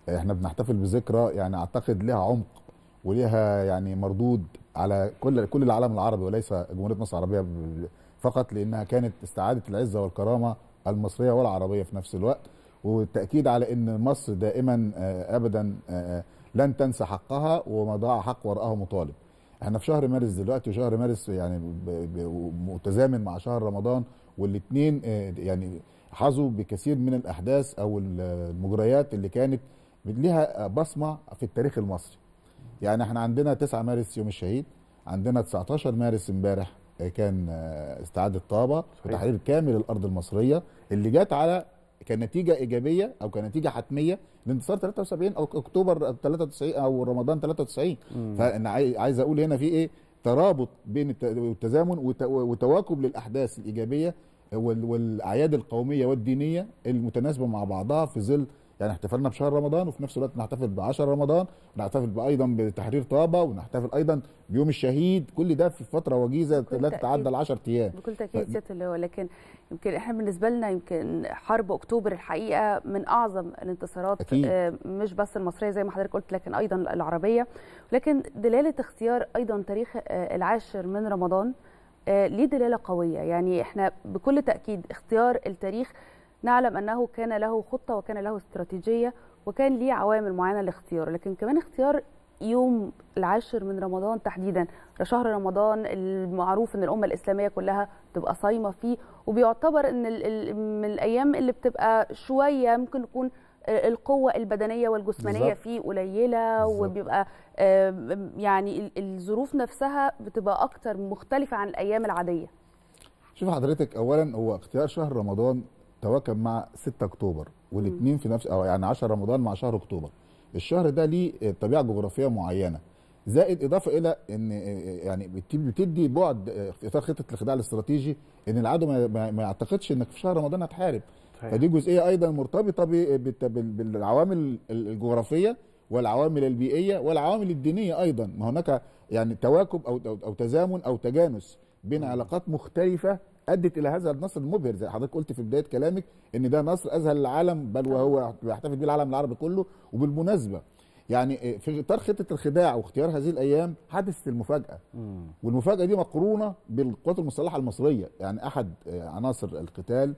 احنا بنحتفل بذكرى يعني اعتقد لها عمق وليها يعني مردود على كل كل العالم العربي وليس جمهوريه مصر العربيه ب- فقط لانها كانت استعاده العزه والكرامه المصريه والعربيه في نفس الوقت والتاكيد على ان مصر دائما آه، ابدا آه، لن تنسى حقها وما ضاع حق وراءه مطالب. احنا في شهر مارس دلوقتي وشهر مارس يعني ب- ب- متزامن مع شهر رمضان والاثنين يعني حظوا بكثير من الاحداث او المجريات اللي كانت ليها بصمه في التاريخ المصري. يعني احنا عندنا 9 مارس يوم الشهيد عندنا 19 مارس امبارح كان آه، استعاده طابه وتحرير كامل الارض المصريه اللي جت على كنتيجه ايجابيه او كنتيجه حتميه لانتصار 73 او اكتوبر 93 او رمضان 93 فانا عاي- عايز اقول هنا في ايه ترابط بين الت- التزامن وت- وتواكب للاحداث الايجابيه وال- والاعياد القوميه والدينيه المتناسبه مع بعضها في ظل يعني احتفلنا بشهر رمضان وفي نفس الوقت نحتفل ب 10 رمضان ونحتفل ايضا بتحرير طابه ونحتفل ايضا بيوم الشهيد كل ده في فتره وجيزه بكل لا تأكيد. تتعدى ال 10 ايام بكل تاكيد سياده اللواء لكن يمكن احنا بالنسبه لنا يمكن حرب اكتوبر الحقيقه من اعظم الانتصارات أكيد. آه، مش بس المصريه زي ما حضرتك قلت لكن ايضا العربيه لكن دلاله اختيار ايضا تاريخ آه، العاشر من رمضان آه، ليه دلاله قويه يعني احنا بكل تاكيد اختيار التاريخ نعلم انه كان له خطه وكان له استراتيجيه وكان ليه عوامل معينه لاختياره لكن كمان اختيار يوم العاشر من رمضان تحديدا ده شهر رمضان المعروف ان الامه الاسلاميه كلها تبقى صايمه فيه وبيعتبر ان ال- ال- من الايام اللي بتبقى شويه ممكن يكون القوه البدنيه والجسمانيه بالظبط. فيه قليله بالظبط. وبيبقى آم، يعني ال- الظروف نفسها بتبقى اكتر مختلفه عن الايام العاديه شوف حضرتك اولا هو اختيار شهر رمضان تواكب مع 6 اكتوبر والاثنين في نفس او يعني 10 رمضان مع شهر اكتوبر الشهر ده ليه طبيعه جغرافيه معينه زائد اضافه الى ان يعني بت- بتدي بعد في اطار خطه الخداع الاستراتيجي ان العدو ما- ما ما يعتقدش انك في شهر رمضان هتحارب صحيح. فدي جزئيه ايضا مرتبطه ب- بالت- بال- بالعوامل الجغرافيه والعوامل البيئيه والعوامل الدينيه ايضا ما هناك يعني تواكب او او, أو تزامن او تجانس بين علاقات مختلفه ادت الى هذا النصر المبهر زي حضرتك قلت في بدايه كلامك ان ده نصر اذهل العالم بل وهو بيحتفل به العالم العربي كله وبالمناسبه يعني في اطار خطه الخداع واختيار هذه الايام حدثت المفاجاه والمفاجاه دي مقرونه بالقوات المسلحه المصريه يعني احد عناصر القتال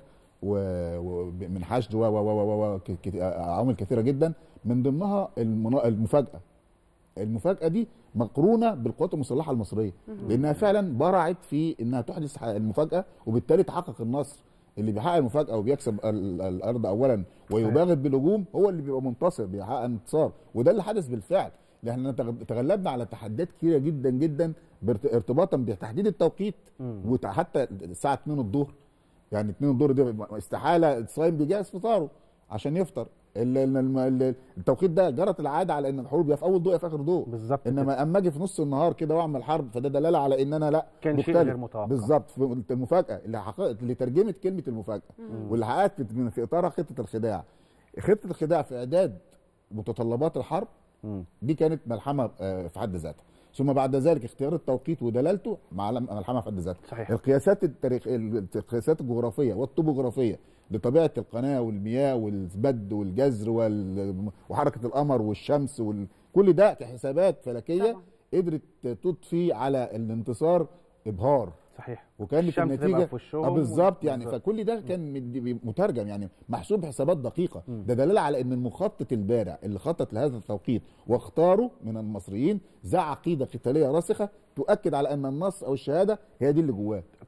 ومن حشد و و و و و ك- ك- عوامل كثيره جدا من ضمنها المنا- المفاجاه المفاجاه دي مقرونه بالقوات المسلحه المصريه لانها فعلا برعت في انها تحدث ح- المفاجاه وبالتالي تحقق النصر اللي بيحقق المفاجاه وبيكسب ال- الارض اولا ويباغت بالهجوم هو اللي بيبقى منتصر بيحقق انتصار وده اللي حدث بالفعل لان احنا تغ- تغلبنا على تحديات كثيره جدا جدا بارت- ارتباطا بتحديد التوقيت وحتى الساعه 2 الظهر يعني 2 الظهر دي استحاله الصايم بيجهز فطاره عشان يفطر ال- ال- الم- ال- التوقيت ده جرت العاده على ان الحروب يا في اول ضوء يا في اخر ضوء بالظبط انما اما اجي في نص النهار كده واعمل حرب فده دلاله على ان انا لا كان شيء مختلف. غير متوقع. بالظبط في المفاجاه اللي حققت اللي ترجمت كلمه المفاجاه واللي حققت في- في اطارها خطه الخداع خطه الخداع في اعداد متطلبات الحرب مم. دي كانت ملحمه آه، في حد ذاتها ثم بعد ذلك اختيار التوقيت ودلالته معلم- ملحمه في حد ذاتها صحيح. القياسات التاريخ القياسات الجغرافيه والطبوغرافيه لطبيعه القناه والمياه والبد والجزر وال... وحركه القمر والشمس وال... كل ده كحسابات فلكيه طبعاً. قدرت تضفي على الانتصار ابهار صحيح وكانت الشمس تبقى النتيجه في وشهم آه بالظبط يعني بالظبط. فكل ده كان مد- مترجم يعني محسوب بحسابات دقيقه ده دلاله على ان المخطط البارع اللي خطط لهذا التوقيت واختاره من المصريين ذا عقيده قتاليه راسخه تؤكد على ان النصر او الشهاده هي دي اللي جواه